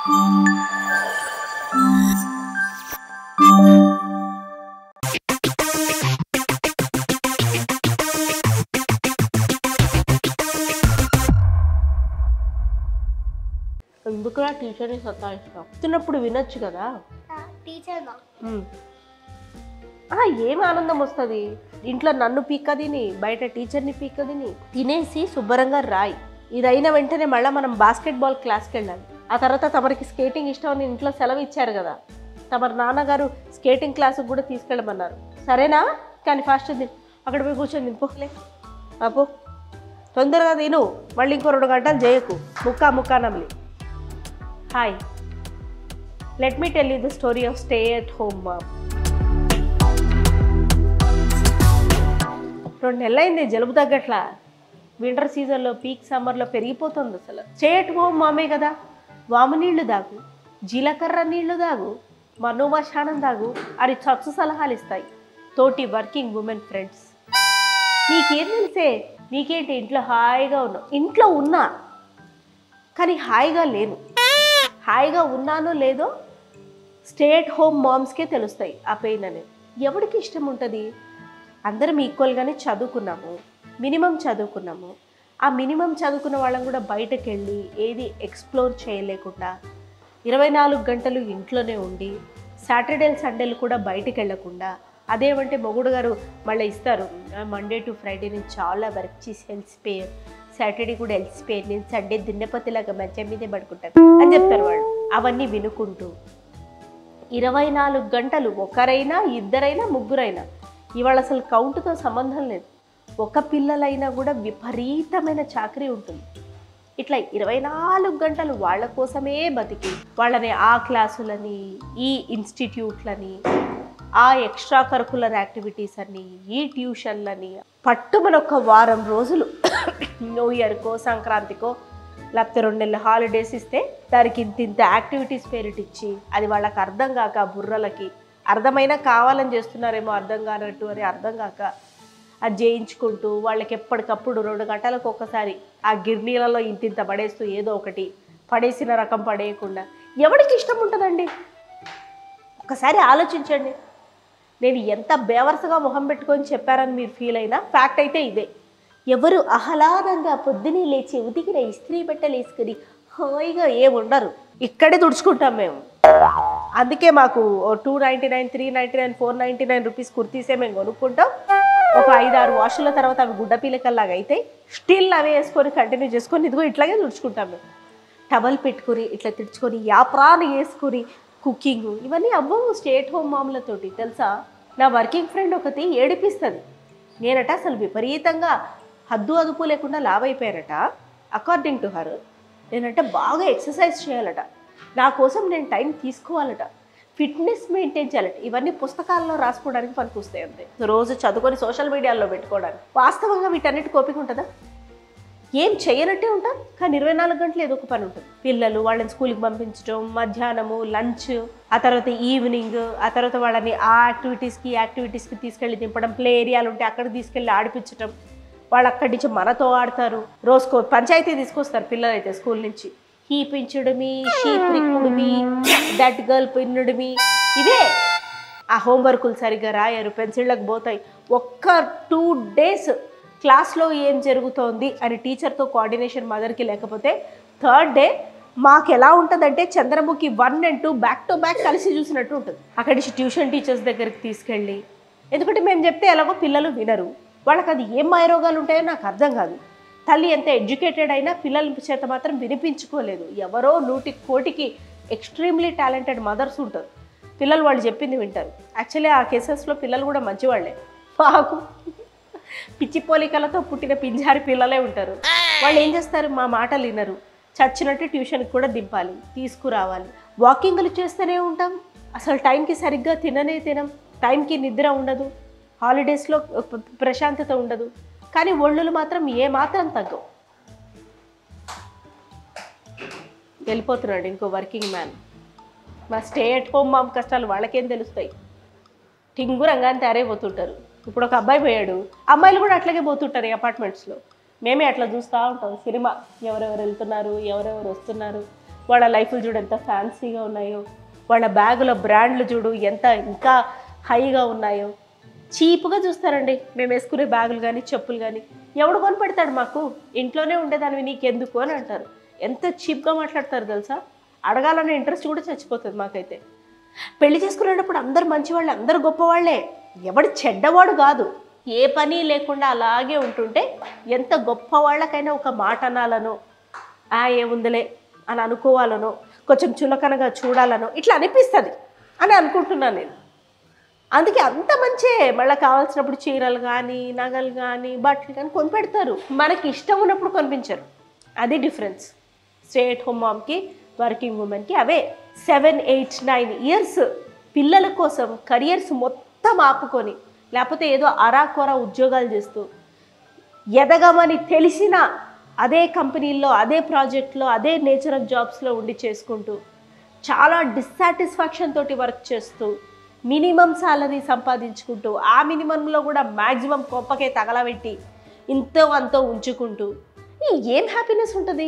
ఎందుకురా టీచర్ని సతాయిస్తాం తిన్నప్పుడు వినొచ్చు కదా టీచర్ మా ఉమ్. ఆ, ఏం ఆనందం వస్తుంది ఇంట్లో నన్ను పీక్క తిని బయట టీచర్ని పీక్క తిని తినేసి శుభ్రంగా రాయి ఇది అయిన వెంటనే మళ్ళీ మనం బాస్కెట్బాల్ క్లాస్కి వెళ్ళాలి ఆ తర్వాత తమరికి స్కేటింగ్ ఇష్టం అని ఇంట్లో సెలవు ఇచ్చారు కదా తమరి నాన్నగారు స్కేటింగ్ క్లాసుకు కూడా తీసుకెళ్ళమన్నారు సరేనా కానీ ఫాస్ట్ తిని అక్కడ పోయి కూర్చొని తినిపోలే అపో తొందరగా తిను మళ్ళీ ఇంకో రెండు గంటలు చేయకు ముక్క ముక్క నమిలి hi let me tell you the story of stay at home mom రెండు నెలలైంది జలుబు తగ్గట్లా వింటర్ సీజన్లో పీక్ సమ్మర్లో పెరిగిపోతుంది అసలు స్టే ఎట్ హోమ్ మామే కదా వాము నీళ్లు దాగు జీలకర్ర నీళ్లు దాగు మనోమశానం దాగు అని చచ్చు సలహాలు ఇస్తాయి తోటి వర్కింగ్ ఉమెన్ ఫ్రెండ్స్ నీకేం తెలిసే నీకేంటి ఇంట్లో హాయిగా ఉన్నావు ఇంట్లో ఉన్నా కానీ హాయిగా లేను హాయిగా ఉన్నానో లేదో స్టే అట్ హోమ్ మామ్స్కే తెలుస్తాయి ఆ పెయిన్ అనేది ఎవరికి ఇష్టం ఉంటుంది అందరం ఈక్వల్గానే చదువుకున్నాము మినిమం చదువుకున్నాము ఆ మినిమం చదువుకున్న వాళ్ళం కూడా బయటకు వెళ్ళి ఏది ఎక్స్ప్లోర్ చేయలేకుండా ఇరవై నాలుగు గంటలు ఇంట్లోనే ఉండి సాటర్డే సండేలు కూడా బయటకు వెళ్ళకుండా అదేమంటే మొగుడు గారు మళ్ళీ ఇస్తారు మండే టు ఫ్రైడే నేను చాలా వర్క్ చేసి హెల్సిపోయాను సాటర్డే కూడా హెల్సిపోయాను నేను సండే దిన్నపతిలాగా మంచం మీదే పడుకుంటాను అని చెప్తారు వాళ్ళు అవన్నీ వినుకుంటూ ఇరవై నాలుగు గంటలు ఒకరైనా ఇద్దరైనా ముగ్గురైనా ఇవాళ అసలు కౌంటుతో సంబంధం లేదు ఒక పిల్లలైనా కూడా విపరీతమైన చాకరీ ఉంటుంది ఇట్లా ఇరవై నాలుగు గంటలు వాళ్ళ కోసమే బతికి వాళ్ళని ఆ క్లాసులని ఈ ఇన్స్టిట్యూట్లని ఆ ఎక్స్ట్రా కరికులర్ యాక్టివిటీస్ అని ఈ ట్యూషన్లని పట్టుమని ఒక వారం రోజులు న్యూ ఇయర్కో సంక్రాంతికో లేకపోతే రెండు నెలల హాలిడేస్ ఇస్తే దానికి ఇంత ఇంత యాక్టివిటీస్ పేరిట్ ఇచ్చి అది వాళ్ళకి అర్థం కాక బుర్రలకి అర్థమైనా కావాలని చేస్తున్నారేమో అర్థం కానట్టు అని అర్థం కాక అది చేయించుకుంటూ వాళ్ళకి ఎప్పటికప్పుడు రెండు గంటలకు ఒక్కసారి ఆ గిర్నీలలో ఇంతింత పడేస్తూ ఏదో ఒకటి పడేసిన రకం పడేయకుండా ఎవరికి ఇష్టం ఉంటుందండి ఒకసారి ఆలోచించండి నేను ఎంత బేవరసగా మొహం పెట్టుకొని చెప్పారని మీరు ఫీల్ అయినా ఫ్యాక్ట్ అయితే ఇదే ఎవరు ఆహ్లాదంగా పొద్దునే లేచి ఉతికిన ఇస్త్రీ బట్టలు వేసుకుని హాయిగా ఏముండరు ఇక్కడే తుడుచుకుంటాం మేము అందుకే మాకు two ninety nine three ninety nine four ninety nine rupees కుర్తీసే మేము కొనుక్కుంటాం ఒక ఐదు ఆరు వాషుల తర్వాత అవి గుడ్డ పీలకల్లాగా అయితే స్టిల్ అవి వేసుకొని కంటిన్యూ చేసుకొని ఇదిగో ఇట్లాగే తుడుచుకుంటాం మేము టవల్ పెట్టుకొని ఇట్లా తెచ్చుకొని యాప్రాన్ వేసుకొని కుకింగ్ ఇవన్నీ అవ్వవు స్టేట్ హోమ్ మామూలతోటి తెలుసా నా వర్కింగ్ ఫ్రెండ్ ఒకటి ఏడిపిస్తుంది నేనట అసలు విపరీతంగా హద్దు అదుపు లేకుండా లావ్ అయిపోయారట అకార్డింగ్ టు హర్ నేనంటే బాగా ఎక్సర్సైజ్ చేయాలట నా కోసం నేను టైం తీసుకోవాలట ఫిట్నెస్ మెయింటైన్ చేయాలట ఇవన్నీ పుస్తకాల్లో రాసుకోవడానికి పనికొస్తాయి అంతే రోజు చదువుకొని సోషల్ మీడియాలో పెట్టుకోవడానికి వాస్తవంగా వీటన్నిటి కోపిక ఉంటుందా ఏం చేయనట్టే ఉంటాం కానీ ఇరవై నాలుగు గంటలు ఏదో ఒక పని ఉంటుంది పిల్లలు వాళ్ళని స్కూల్కి పంపించడం మధ్యాహ్నము లంచ్ ఆ తర్వాత ఈవినింగ్ ఆ తర్వాత వాళ్ళని ఆ యాక్టివిటీస్కి ఈ యాక్టివిటీస్కి తీసుకెళ్ళి దింపడం ప్లే ఏరియాలు ఉంటే అక్కడ తీసుకెళ్ళి ఆడిపించడం వాళ్ళు అక్కడి నుంచి మనతో ఆడతారు రోజుకో పంచాయతీ తీసుకొస్తారు పిల్లలైతే స్కూల్ నుంచి he pinched me she pricked me that girl pinned me ఇదే ఆ హోంవర్కులు సరిగ్గా రాయరు పెన్సిళ్ళకు పోతాయి ఒక్క టూ డేస్ క్లాస్లో ఏం జరుగుతోంది అని టీచర్తో కోఆర్డినేషన్ మదర్కి లేకపోతే థర్డ్ డే మాకు ఎలా ఉంటుందంటే Chandramukhi one and two back to back కలిసి చూసినట్టు ఉంటుంది అక్కడి నుంచి ట్యూషన్ టీచర్స్ దగ్గరికి తీసుకెళ్ళి ఎందుకంటే మేము చెప్తే ఎలాగో పిల్లలు వినరు వాళ్ళకి అది ఏం మాయరోగాలు ఉంటాయో నాకు అర్థం కాదు తల్లి ఎంత ఎడ్యుకేటెడ్ అయినా పిల్లల చేత మాత్రం వినిపించుకోలేదు ఎవరో నూటి కోటికి ఎక్స్ట్రీమ్లీ టాలెంటెడ్ మదర్స్ ఉంటారు పిల్లలు వాళ్ళు చెప్పింది వింటారు యాక్చువల్లీ ఆ కేసెస్లో పిల్లలు కూడా మంచివాళ్ళే మాకు పిచ్చి పోలికలతో పుట్టిన పింజారి పిల్లలే ఉంటారు వాళ్ళు ఏం చేస్తారు మా మాటలు వినరు చచ్చినట్టు ట్యూషన్కి కూడా దింపాలి తీసుకురావాలి వాకింగ్లు చేస్తూనే ఉంటాం అసలు టైంకి సరిగ్గా తిననే తినం టైంకి నిద్ర ఉండదు హాలిడేస్లో ప- ప్రశాంతత ఉండదు కానీ ఒళ్ళులు మాత్రం ఏ మాత్రం తగ్గవు వెళ్ళిపోతున్నాడు ఇంకో వర్కింగ్ మ్యాన్ మా స్టే అట్ హోమ్ మామ్ కష్టాలు వాళ్ళకేం తెలుస్తాయి టింగు రంగాన్ని తయారైపోతుంటారు ఇప్పుడు ఒక అబ్బాయి పోయాడు అమ్మాయిలు కూడా అట్లాగే పోతుంటారు ఈ అపార్ట్మెంట్స్లో మేమే అట్లా చూస్తూ ఉంటాం సినిమా ఎవరెవరు వెళ్తున్నారు ఎవరెవరు వస్తున్నారు వాళ్ళ లైఫ్లు చూడు ఎంత ఫ్యాన్సీగా ఉన్నాయో వాళ్ళ బ్యాగుల బ్రాండ్లు చూడు ఎంత ఇంకా హైగా ఉన్నాయో చీప్గా చూస్తారండి మేము వేసుకునే బ్యాగులు కానీ చెప్పులు కానీ ఎవడు కొని పెడతాడు మాకు ఇంట్లోనే ఉండేదానివి నీకెందుకు అని అంటారు ఎంత చీప్గా మాట్లాడతారు తెలుసా అడగాలనే ఇంట్రెస్ట్ కూడా చచ్చిపోతుంది మాకైతే పెళ్లి చేసుకునేటప్పుడు అందరు మంచివాళ్ళే అందరు గొప్పవాళ్లే ఎవడు చెడ్డవాడు కాదు ఏ పని లేకుండా అలాగే ఉంటుంటే ఎంత గొప్ప వాళ్ళకైనా ఒక మాట అనాలనో ఆ ఏముందిలే అని అనుకోవాలనో కొంచెం చులకనగా చూడాలనో ఇట్లా అనిపిస్తుంది అని అనుకుంటున్నాను నేను అందుకే అంత మంచే మళ్ళీ కావాల్సినప్పుడు చీరలు కానీ నగలు కానీ బట్టలు కానీ కొనిపెడతారు మనకి ఇష్టం ఉన్నప్పుడు కొనిపించరు అది డిఫరెన్స్ స్టే ఎట్ హోమ్ మామ్కి వర్కింగ్ ఉమెన్కి అవే సెవెన్ ఎయిట్ నైన్ ఇయర్స్ పిల్లల కోసం కెరియర్స్ మొత్తం ఆపుకొని లేకపోతే ఏదో అరాకొర ఉద్యోగాలు చేస్తూ ఎదగమని తెలిసిన అదే కంపెనీల్లో అదే ప్రాజెక్ట్లో అదే నేచర్ ఆఫ్ జాబ్స్లో ఉండి చేసుకుంటూ చాలా డిస్సాటిస్ఫాక్షన్ తోటి వర్క్ చేస్తూ మినిమం సాలరీ సంపాదించుకుంటూ ఆ మినిమంలో కూడా మ్యాక్సిమం కొంపకే తగలబెట్టి ఇంతో అంతో ఉంచుకుంటూ ఈ ఏం హ్యాపీనెస్ ఉంటుంది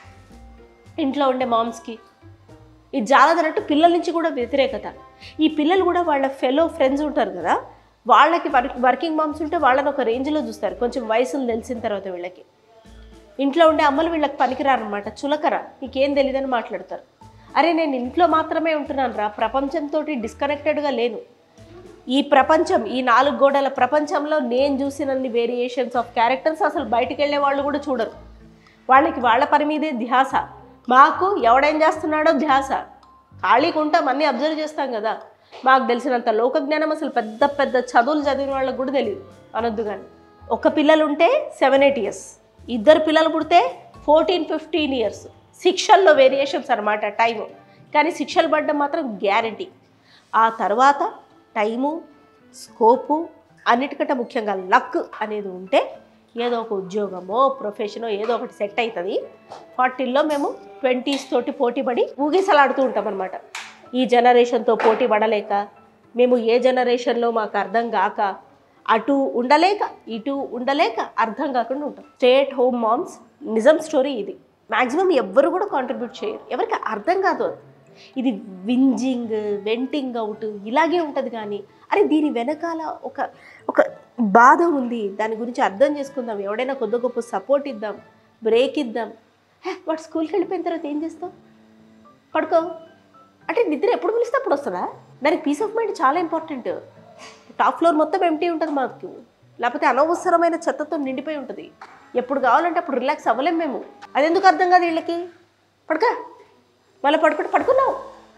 ఇంట్లో ఉండే మామ్స్కి ఇది జాలదన్నట్టు పిల్లల నుంచి కూడా వ్యతిరేకత ఈ పిల్లలు కూడా వాళ్ళ ఫెలో ఫ్రెండ్స్ ఉంటారు కదా వాళ్ళకి వర్క్ వర్కింగ్ మామ్స్ ఉంటే వాళ్ళని ఒక రేంజ్లో చూస్తారు కొంచెం వయసులు తెలిసిన తర్వాత వీళ్ళకి ఇంట్లో ఉండే అమ్మలు వీళ్ళకి పనికిరారనమాట చులకర నీకేం తెలియదని మాట్లాడతారు అరే నేను ఇంట్లో మాత్రమే ఉంటున్నాను రా ప్రపంచంతో డిస్కనెక్టెడ్గా లేను ఈ ప్రపంచం ఈ నాలుగు గోడల ప్రపంచంలో నేను చూసినన్ని వేరియేషన్స్ ఆఫ్ క్యారెక్టర్స్ అసలు బయటికి వెళ్ళే వాళ్ళు కూడా చూడరు వాళ్ళకి వాళ్ళ పని మీదే ధ్యాస మాకు ఎవడేం చేస్తున్నాడో ధ్యాస ఖాళీగా ఉంటాం అన్నీ అబ్జర్వ్ చేస్తాం కదా మాకు తెలిసినంత లోక జ్ఞానం అసలు పెద్ద పెద్ద చదువులు చదివిన వాళ్ళకి కూడా తెలియదు అనొద్దు కానీ ఒక పిల్లలు ఉంటే సెవెన్ ఎయిట్ ఇయర్స్ ఇద్దరు పిల్లలు పుడితే ఫోర్టీన్ ఫిఫ్టీన్ ఇయర్స్ శిక్షల్లో వేరియేషన్స్ అనమాట టైము కానీ శిక్షలు పడడం మాత్రం గ్యారంటీ ఆ తర్వాత టైము స్కోపు అన్నిటికంటే ముఖ్యంగా లక్ అనేది ఉంటే ఏదో ఒక ఉద్యోగమో ప్రొఫెషనో ఏదో ఒకటి సెట్ అవుతుంది ఫార్టీల్లో మేము ట్వంటీస్ తోటి పోటీ పడి ఊగిసలాడుతూ ఉంటాం అనమాట ఈ జనరేషన్తో పోటీ పడలేక మేము ఏ జనరేషన్లో మాకు అర్థం కాక అటు ఉండలేక ఇటు ఉండలేక అర్థం కాకుండా ఉంటాం స్టేట్ హోమ్ మామ్స్ నిజం స్టోరీ ఇది మ్యాక్సిమం ఎవ్వరు కూడా కాంట్రిబ్యూట్ చేయరు ఎవరికి అర్థం కాదు అది ఇది వింజింగ్ వెంటింగ్ అవుట్ ఇలాగే ఉంటుంది కానీ అరే దీని వెనకాల ఒక ఒక బాధ ఉంది దాని గురించి అర్థం చేసుకుందాం ఎవడైనా కొద్ది గొప్ప సపోర్ట్ ఇద్దాం బ్రేక్ ఇద్దాం హే వాడు స్కూల్కి వెళ్ళిపోయిన తర్వాత ఏం చేస్తావు పడుకో అంటే నిద్ర ఎప్పుడు పిలిస్తే అప్పుడు వస్తుందా దానికి పీస్ ఆఫ్ మైండ్ చాలా ఇంపార్టెంట్ టాప్ ఫ్లోర్ మొత్తం ఎంటీ ఉంటుంది మాకు లేకపోతే అనవసరమైన చెత్తతో నిండిపోయి ఉంటుంది ఎప్పుడు కావాలంటే అప్పుడు రిలాక్స్ అవ్వలేం మేము అది ఎందుకు అర్థం కాదు వీళ్ళకి పడుకో మళ్ళీ పడుకుంటే పడుకున్నావు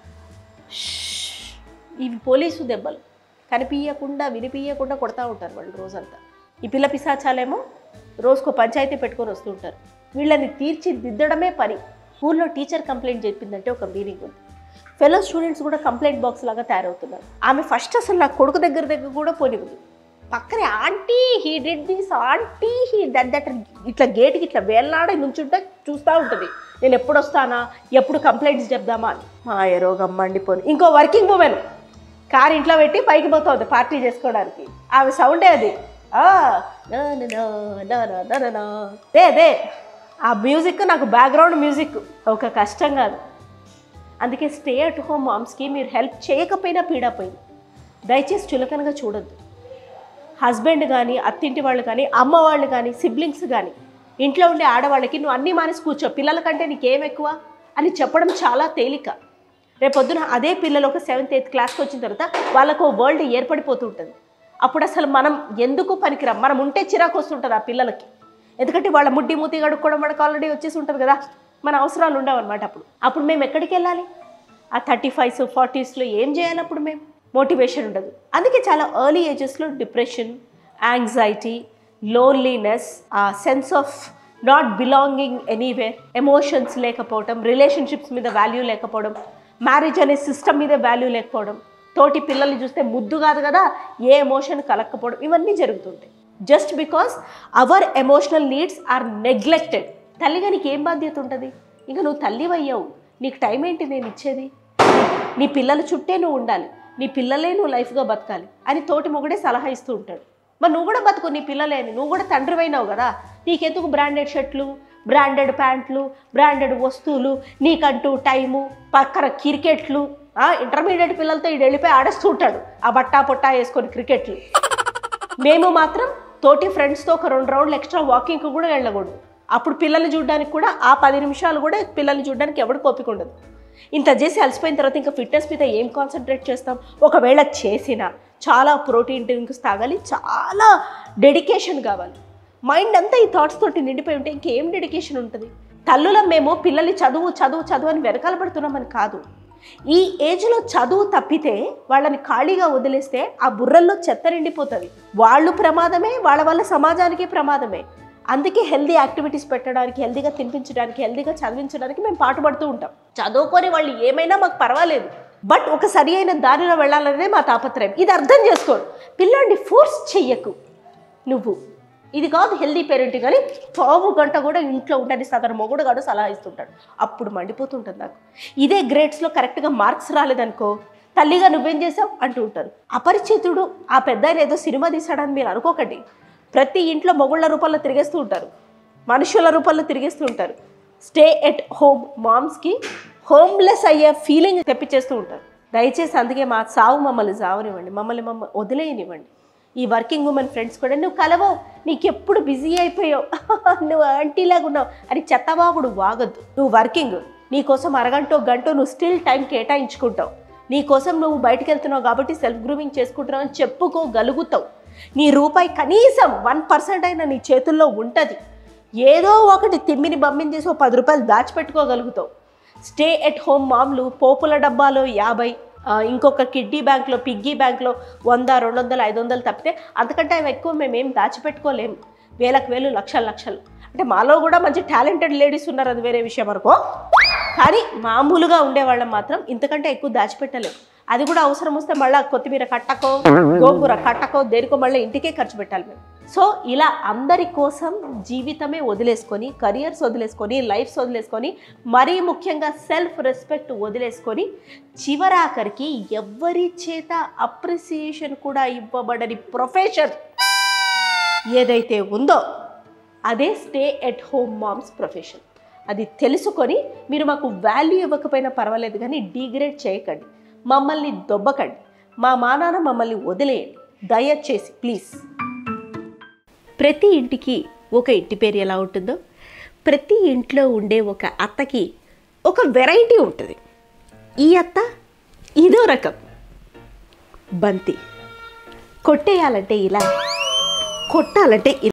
షష్. ఇవి పోలీసు దెబ్బలు కనిపించకుండా వినిపించకుండా కొడతా ఉంటారు వాళ్ళు రోజంతా ఈ పిల్ల పిశాచాలేమో రోజుకో పంచాయతీ పెట్టుకొని వస్తూ ఉంటారు వీళ్ళని తీర్చిదిద్దడమే పని స్కూల్లో టీచర్ కంప్లైంట్ చెప్పిందంటే ఒక మీనింగ్ ఉంది ఫెలో స్టూడెంట్స్ కూడా కంప్లైంట్ బాక్స్ లాగా తయారవుతున్నారు ఆమె ఫస్ట్ అసలు నా కొడుకు దగ్గర దగ్గర కూడా పోనివ్వదు పక్కనే aunty he did this aunty he that that ఇట్లా గేట్కి ఇట్లా వేలాడి నుంచుంటే చూస్తూ ఉంటుంది నేను ఎప్పుడు వస్తానా ఎప్పుడు కంప్లైంట్స్ చెప్దామా అని మా ఎరోగం మండిపోను ఇంకో వర్కింగ్ ఉమెన్ కార్ ఇంట్లో పెట్టి పైకి పోతుంది పార్టీ చేసుకోవడానికి ఆమె సౌండే అది ఆ, నా నా నా నా నా నా నా నా. దే దే ఆ మ్యూజిక్ నాకు బ్యాక్గ్రౌండ్ మ్యూజిక్ ఒక కష్టం కాదు అందుకే స్టే అట్ హోమ్ మామ్స్కి మీరు హెల్ప్ చేయకపోయినా పీడపోయింది దయచేసి చులకనగా చూడొద్దు హస్బెండ్ కానీ అత్తింటి వాళ్ళు కానీ అమ్మ వాళ్ళు కానీ సిబ్లింగ్స్ కానీ ఇంట్లో ఉండే ఆడవాళ్ళకి నువ్వు అన్నీ మానేసి కూర్చో పిల్లల కంటే నీకేం ఎక్కువ అని చెప్పడం చాలా తేలిక రేపొద్దున అదే పిల్లలు ఒక సెవెంత్ ఎయిత్ క్లాస్కి వచ్చిన తర్వాత వాళ్ళకు వరల్డ్ ఏర్పడిపోతూ ఉంటుంది అప్పుడు అసలు మనం ఎందుకు పనికిరాం మనం ఉంటే చిరాకు వస్తుంటుంది ఆ పిల్లలకి ఎందుకంటే వాళ్ళ ముడ్డి మూతి కడుక్కోవడం మనకు ఆల్రెడీ వచ్చేసి ఉంటుంది కదా మన అవసరాలు ఉండవు అనమాట అప్పుడు అప్పుడు మేము ఎక్కడికి వెళ్ళాలి ఆ థర్టీ ఫైవ్స్ ఫార్టీస్లో ఏం చేయాలి అప్పుడు మేము మోటివేషన్ ఉండదు అందుకే చాలా ఎర్లీ ఏజెస్లో డిప్రెషన్ యాంగ్జైటీ లోన్లీనెస్ ఆ sense of not belonging anywhere emotions లేకపోవడం రిలేషన్షిప్స్ మీద వాల్యూ లేకపోవడం మ్యారేజ్ అనే సిస్టమ్ మీద వాల్యూ లేకపోవడం తోటి పిల్లల్ని చూస్తే ముద్దు కాదు కదా ఏ ఎమోషన్ కలక్కపోవడం ఇవన్నీ జరుగుతుంటాయి just because our emotional needs are neglected తల్లిగా నీకు ఏం బాధ్యత ఉంటుంది ఇంకా నువ్వు తల్లి అయ్యావు నీకు టైం ఏంటి నేను ఇచ్చేది నీ పిల్లల చుట్టే నువ్వు ఉండాలి నీ పిల్లలే నువ్వు లైఫ్గా బతకాలి అని తోటి మొగుడే సలహా ఇస్తూ ఉంటాడు మరి నువ్వు కూడా బతుకు నీ పిల్లలే అని నువ్వు కూడా తండ్రివైనావు కదా నీకెందుకు బ్రాండెడ్ షర్ట్లు బ్రాండెడ్ ప్యాంట్లు బ్రాండెడ్ వస్తువులు నీకంటూ టైము పక్కన క్రికెట్లు ఇంటర్మీడియట్ పిల్లలతో ఇటు వెళ్ళిపోయి ఆడేస్తూ ఉంటాడు ఆ బట్టా పొట్టా వేసుకొని క్రికెట్లు మేము మాత్రం తోటి ఫ్రెండ్స్తో ఒక రెండు రౌండ్లు ఎక్స్ట్రా వాకింగ్కి కూడా వెళ్ళకూడదు అప్పుడు పిల్లల్ని చూడడానికి కూడా ఆ పది నిమిషాలు కూడా పిల్లల్ని చూడడానికి ఎవరికి ఓపిక ఉండదు ఇంత చేసి అలసిపోయిన తర్వాత ఇంకా ఫిట్నెస్ మీద ఏం కాన్సన్ట్రేట్ చేస్తాం ఒకవేళ చేసినా చాలా ప్రోటీన్ డ్రింక్స్ తాగాలి చాలా డెడికేషన్ కావాలి మైండ్ అంతా ఈ థాట్స్ తోటి నిండిపోయి ఉంటే ఇంకేం డెడికేషన్ ఉంటుంది తల్లులం మేము పిల్లల్ని చదువు చదువు చదువు అని వెనకాల పడుతున్నామని కాదు ఈ ఏజ్లో చదువు తప్పితే వాళ్ళని ఖాళీగా వదిలేస్తే ఆ బుర్రల్లో చెత్త నిండిపోతుంది వాళ్ళు ప్రమాదమే వాళ్ళ వల్ల సమాజానికి ప్రమాదమే అందుకే హెల్దీ యాక్టివిటీస్ పెట్టడానికి హెల్దీగా తినిపించడానికి హెల్దీగా చదివించడానికి మేము పాటుపడుతూ ఉంటాం చదువుకొని వాళ్ళు ఏమైనా మాకు పర్వాలేదు బట్ ఒక సరి అయిన దారిలో వెళ్ళాలనే మా తాపత్రయం ఇది అర్థం చేసుకోరు పిల్లాడిని ఫోర్స్ చెయ్యకు నువ్వు ఇది కాదు హెల్దీ పేరెంటింగ్ అని పావు గంట కూడా ఇంట్లో ఉండని సదరు మొగుడు గాడు సలహా ఇస్తుంటాడు అప్పుడు మండిపోతుంటుంది నాకు ఇదే గ్రేడ్స్లో కరెక్ట్గా మార్క్స్ రాలేదనుకో తల్లిగా నువ్వేం చేసావు అంటూ ఉంటారు అపరిచితుడు ఆ పెద్ద ఆయన ఏదో సినిమా తీశాడని మీరు అనుకోకండి ప్రతి ఇంట్లో మొగుళ్ళ రూపంలో తిరిగేస్తూ ఉంటారు మనుషుల రూపంలో తిరిగేస్తూ ఉంటారు స్టే ఎట్ హోమ్ మామ్స్కి హోమ్లెస్ అయ్యే ఫీలింగ్ తెప్పించేస్తూ ఉంటారు దయచేసి అందుకే మా సావు మమ్మల్ని సావనివ్వండి మమ్మల్ని మమ్మ వదిలేయనివ్వండి ఈ వర్కింగ్ ఉమెన్ ఫ్రెండ్స్ కూడా నువ్వు కలవవు నీకు ఎప్పుడు బిజీ అయిపోయావు నువ్వు ఆంటీలాగా ఉన్నావు అని చెత్తబాబుడు వాగద్దు నువ్వు వర్కింగ్ నీకోసం అరగంటో గంటో నువ్వు స్టిల్ టైం కేటాయించుకుంటావు నీకోసం నువ్వు బయటకు వెళ్తున్నావు కాబట్టి సెల్ఫ్ గ్రూమింగ్ చేసుకుంటున్నావు అని చెప్పుకోగలుగుతావు నీ రూపాయి కనీసం వన్ పర్సెంట్ అయినా నీ చేతుల్లో ఉంటుంది ఏదో ఒకటి తిమ్మిని బమ్మిని చేసి ఒక పది రూపాయలు దాచిపెట్టుకోగలుగుతావు స్టే ఎట్ హోమ్ మామ్లు పోపుల డబ్బాలో యాభై ఆ, ఇంకొక కిడ్నీ బ్యాంక్లో పిగ్గీ బ్యాంక్లో వంద రెండు వందలు ఐదు వందలు తప్పితే అంతకంటే అవి ఎక్కువ మేమేం దాచిపెట్టుకోలేము వేలకు వేలు లక్షలు లక్షలు అంటే మాలో కూడా మంచి టాలెంటెడ్ లేడీస్ ఉన్నారు అది వేరే విషయం అనుకో కానీ మామూలుగా ఉండేవాళ్ళం మాత్రం ఇంతకంటే ఎక్కువ దాచిపెట్టలేము అది కూడా అవసరం వస్తే మళ్ళీ కొత్తిమీర కట్టకో గోంగూర కట్టకో దేనికో మళ్ళీ ఇంటికే ఖర్చు పెట్టాలి మేము సో ఇలా అందరి కోసం జీవితమే వదిలేసుకొని కెరియర్స్ వదిలేసుకొని లైఫ్స్ వదిలేసుకొని మరీ ముఖ్యంగా సెల్ఫ్ రెస్పెక్ట్ వదిలేసుకొని చివరాఖరికి ఎవ్వరి చేత అప్రిసియేషన్ కూడా ఇవ్వబడని ప్రొఫెషన్ ఏదైతే ఉందో అదే stay at home moms profession అది తెలుసుకొని మీరు మాకు వాల్యూ ఇవ్వకపోయినా పర్వాలేదు కానీ డిగ్రేడ్ చేయకండి మమ్మల్ని దొబ్బకండి మా మానాన మమ్మల్ని వదిలేయండి దయచేసి ప్లీజ్ ప్రతి ఇంటికి ఒక ఇంటి పేరు ఎలా ఉంటుందో ప్రతి ఇంట్లో ఉండే ఒక అత్తకి ఒక వెరైటీ ఉంటుంది ఈ అత్త ఇదో రకం బంతి కొట్టేయాలంటే ఇలా కొట్టాలంటే ఇలా